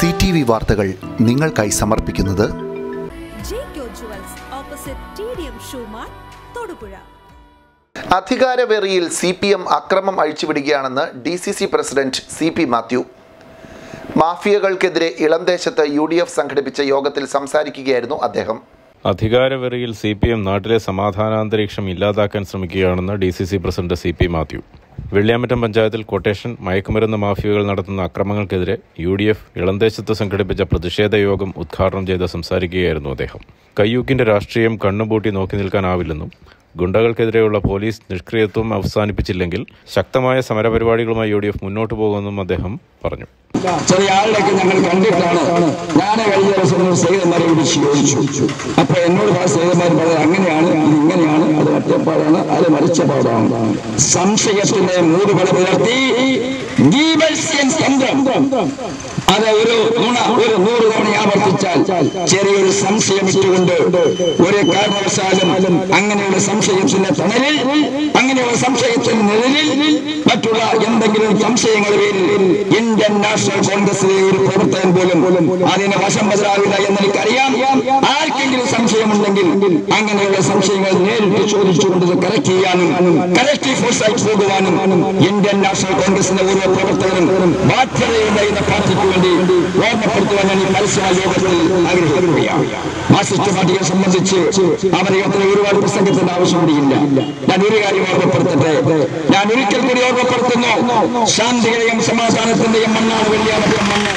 C T V വാർത്തകൾ നിങ്ങൾക്കായി സമർപ്പിക്കുന്നത് Jaico jewels opposite T D M Shoe Mart Thodupuzha അധികാരവേറിയിൽ സി പി എം അക്രമം അഴിച്ചുവിടുകയാണെന്ന് D C C president C P Mathew മാഫിയകൾക്കെതിരെ ഇളംദേശത്ത് യു ഡി എഫ് സംഘടിപ്പിച്ച യോഗത്തിൽ സംസാരിക്കുകയായിരുന്നു അദ്ദേഹം അധികാരവെറിയിൽ സി പി എം നാട്ടിലെ സമാധാനാന്തരീക്ഷം ഇല്ലാതാക്കാൻ ശ്രമിക്കുകയാണെന്ന് D C C president C P Mathew Velliyamattom പഞ്ചായത്തിൽ കൊട്ടേഷൻ മയക്കുമരുന്ന് മാഫിയകൾ നടത്തുന്ന അക്രമങ്ങൾക്കെതിരെ യു ഡി എഫ് ഇളംദേശത്ത് സംഘടിപ്പിച്ച പ്രതിഷേധ യോഗം ഉദ്ഘാടനം ചെയ്ത് സംസാരിക്കുകയായിരുന്നു അദ്ദേഹം കയ്യൂക്കിന്റെ രാഷ്ട്രീയം കണ്ണുപൂട്ടി നോക്കി നിൽക്കാനാവില്ലെന്നും ഗുണ്ടകൾക്കെതിരെയുള്ള പോലീസ് നിഷ്ക്രിയത്വം അവസാനിപ്പിച്ചില്ലെങ്കിൽ ശക്തമായ സമരപരിപാടികളുമായി യു ഡി എഫ് മുന്നോട്ടു പോകുമെന്നും അദ്ദേഹം പറഞ്ഞു ചെറിയ ആളുകളൊക്കെ ഞങ്ങൾ കണ്ടിട്ടാണ് ഞാൻ കഴിഞ്ഞ ദിവസം ഒരു സേതന്മാരെ വിളിച്ച് ചോദിച്ചു അപ്പൊ എന്നോട് പല സേതന്മാർ പറഞ്ഞത് അങ്ങനെയാണ് ഇത് ഇങ്ങനെയാണ് അത് ഒറ്റപ്പാടാണ് അത് മരിച്ചപാടാണ് സംശയത്തിന്റെ മൂടുപട പുലർത്തി ഗീബൽസ്യൻ തന്ത്രം അത് ഒരു നുണ ഒരു നൂറ് തവണ ആവർത്തിച്ചാൽ ചെറിയൊരു സംശയം ഇട്ടുകൊണ്ട് ഒരു കാരണവശാലും അങ്ങനെയുള്ള സംശയത്തിന്റെ തണലിൽ അങ്ങനെയുള്ള സംശയത്തിന്റെ നിഴലിൽ മറ്റുള്ള എന്തെങ്കിലും സംശയങ്ങൾ പേരിൽ ഇന്ത്യൻ നാഷണൽ കോൺഗ്രസിലെ ഒരു പ്രവർത്തകൻ പോലും അതിന് വശം ബദലാവില്ല എന്ന് എനിക്കറിയാം ആർക്കെങ്കിലും സംശയമുണ്ടെങ്കിൽ അങ്ങനെയുള്ള സംശയങ്ങൾ നേരിട്ട് ചോദിച്ചുകൊണ്ട് ഇത് കറക്റ്റ് ചെയ്യാനും കറക്റ്റീവ് ഫോഴ്സായിട്ട് പോകുവാനും ഇന്ത്യൻ നാഷണൽ കോൺഗ്രസിന്റെ ഓരോ പ്രവർത്തകരും ബാധ്യതയുണ്ടായിരുന്ന പാർട്ടിക്ക് വേണ്ടി ഓർമ്മപ്പെടുത്തുവാൻ ഞാൻ ഈ പരസ്യ യോഗത്തിൽ ആഗ്രഹിക്കുകയാണ് മാർക്സിസ്റ്റ് പാർട്ടിയെ സംബന്ധിച്ച് അവരുടെ ഒരുപാട് പ്രസംഗത്തിന്റെ ആവശ്യമില്ല ഞാൻ ഒരു കാര്യം ഓർമ്മപ്പെടുത്തട്ടെ ഞാൻ ഒരിക്കൽ കൂടി ഓർമ്മപ്പെടുത്തുന്നു ശാന്തിയുടെയും സമാധാനത്തിന്റെയും മണ്ണാണ് വെള്ളിയാമറ്റം മണ്ണ്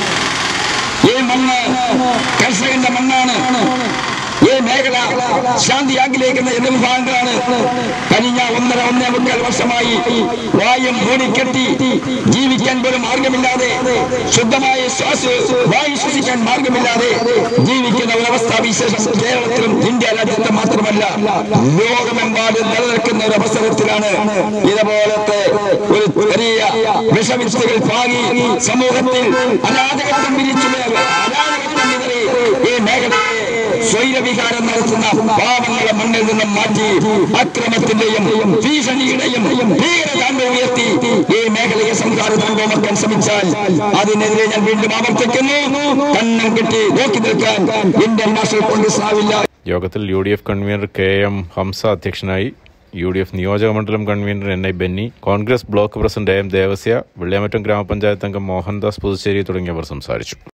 ഈ മണ്ണ് കർഷകന്റെ മണ്ണാണ് ഈ മേഖല ശാന്തി ആഗ്രഹിക്കുന്ന എന്ന വിഭാഗങ്ങളാണ് കഴിഞ്ഞ ഒന്നര ഒന്നേ മുക്കാൽ വർഷമായി വായും മൂടിക്കെട്ടി ജീവിക്കാൻ പോലും മാർഗമില്ലാതെ ശുദ്ധമായ ശ്വാസ വായു ശ്വസിക്കാൻ മാർഗമില്ലാതെ ജീവിക്കുന്ന ഒരവസ്ഥ വിശേഷം കേരളത്തിലും ഇന്ത്യ രാജ്യത്ത് മാത്രമല്ല ലോകമെമ്പാടും നിലനിൽക്കുന്ന ഒരു അവസരത്തിലാണ് ഇതുപോലത്തെ ഒരു ചെറിയ വിഷവിത്തുകൾ പാകി സമൂഹത്തിൽ അരാജകത്വം വിരിച്ചു അരാജകത്വം വിതറി ഈ മേഖലയെ സ്വൈരവികാരം നടത്തുന്ന പാവങ്ങളെ മണ്ണിൽ നിന്നും മാറ്റി അക്രമത്തിന്റെയും ഭീഷണിയുടെയും ഭീകരതാണ്ഡവം ഉയർത്തി ഈ മേഖലയെ സംഹാരതാണ്ഡവമാക്കാൻ ശ്രമിച്ചാൽ അതിനെതിരെ ഞാൻ വീണ്ടും ആവർത്തിക്കുന്നു കണ്ണം കെട്ടി നോക്കി നിൽക്കാൻ ഇന്ത്യൻ നാഷണൽ കോൺഗ്രസ് ആവില്ല യോഗത്തിൽ U D F convener K M Hamza അധ്യക്ഷനായി യു ഡി എഫ് നിയോജക മണ്ഡലം convener N I Benny Congress block president A M Devassia Velliyamattom ഗ്രാമപഞ്ചായത്ത് അംഗം മോഹൻദാസ് പുതുശ്ശേരി തുടങ്ങിയവർ സംസാരിച്ചു